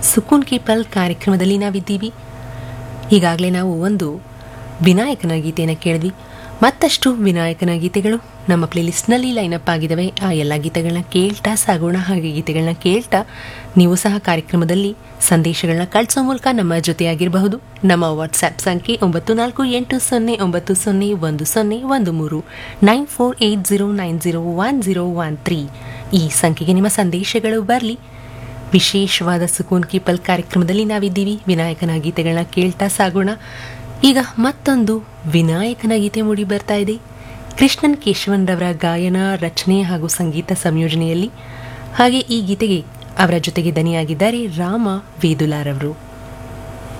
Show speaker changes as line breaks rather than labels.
ಸುಕೂನ್ ಕಿ ಪಲ್ ಕಾರ್ಯಕ್ರಮದಲ್ಲಿ ನಾವಿದ್ದೀವಿ ಈಗಾಗಲೇ ನಾವು ಒಂದು ವಿನಾಯಕನ ಗೀತೆಯನ್ನು ಕೇಳಿದ್ವಿ ಮತ್ತಷ್ಟು ವಿನಾಯಕನ ಗೀತೆಗಳು ನಮ್ಮ ಪ್ಲೇಲಿಸ್ಟ್ನಲ್ಲಿ ಲೈನಪ್ ಆಗಿದ್ದಾವೆ ಆ ಎಲ್ಲ ಗೀತೆಗಳನ್ನ ಕೇಳ್ತಾ ಸಾಗೋಣ ಹಾಗೆ ಗೀತೆಗಳನ್ನ ಕೇಳ್ತಾ ನೀವು ಸಹ ಕಾರ್ಯಕ್ರಮದಲ್ಲಿ ಸಂದೇಶಗಳನ್ನ ಕಳಿಸೋ ಮೂಲಕ ನಮ್ಮ ಜೊತೆಯಾಗಿರಬಹುದು ನಮ್ಮ ವಾಟ್ಸ್ಆ್ಯಪ್ ಸಂಖ್ಯೆ ಒಂಬತ್ತು ನಾಲ್ಕು ಎಂಟು ಸೊನ್ನೆ ಒಂಬತ್ತು ಸೊನ್ನೆ ಒಂದು ಸೊನ್ನೆ ಒಂದು ಮೂರು nine four eight zero nine zero one zero one three ಈ ಸಂಖ್ಯೆಗೆ ನಿಮ್ಮ ಸಂದೇಶಗಳು ಬರಲಿ ವಿಶೇಷವಾದ ಸುಕೂನ್ ಕಿ ಪಲ್ ಕಾರ್ಯಕ್ರಮದಲ್ಲಿ ನಾವಿದ್ದೀವಿ ವಿನಾಯಕನ ಗೀತೆಗಳನ್ನ ಕೇಳ್ತಾ ಸಾಗೋಣ ಈಗ ಮತ್ತೊಂದು ವಿನಾಯಕನ ಗೀತೆ ಮೂಡಿ ಬರ್ತಾ ಇದೆ ಕೃಷ್ಣನ್ ಕೇಶವನ್ ರವರ ಗಾಯನ ರಚನೆ ಹಾಗೂ ಸಂಗೀತ ಸಂಯೋಜನೆಯಲ್ಲಿ ಹಾಗೆ ಈ ಗೀತೆಗೆ ಅವರ ಜೊತೆಗೆ ದನಿಯಾಗಿದ್ದಾರೆ ರಾಮ ವೇದುಲಾರವರು